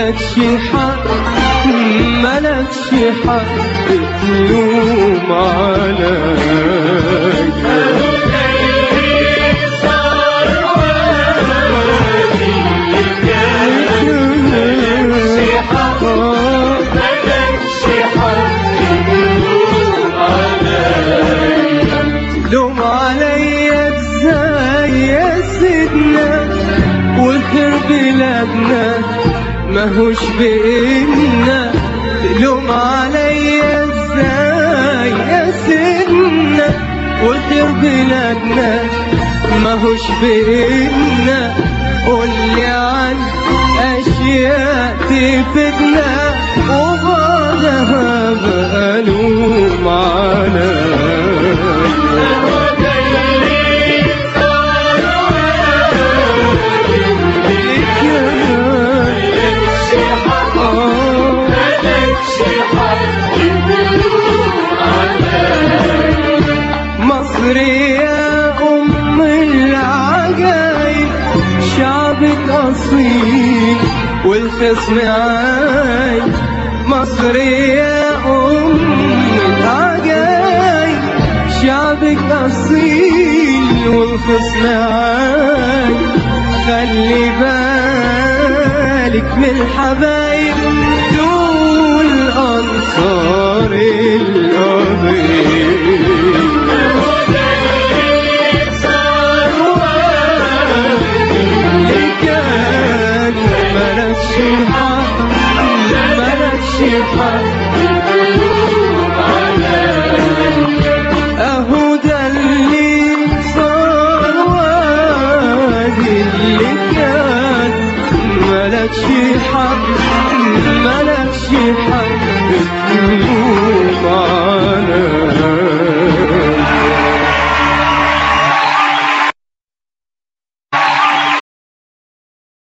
ملكش حق ملكش حق تلوم عليا لوم عليا ازاي يا سيدنا والخير بلادنا ماهوش بإنا تلوم عليا ازاي يا سيدنا والخير بلادنا ماهوش بإنا قولي عن أشياء تفيدنا وبعدها بقى لوم عليا مصر يا أم العجايب شعبك أصيل والخصم عايب مصر يا أم العجايب شعبك أصيل والخصم عايب خلي بالك من الحبايب دول أنصار القضية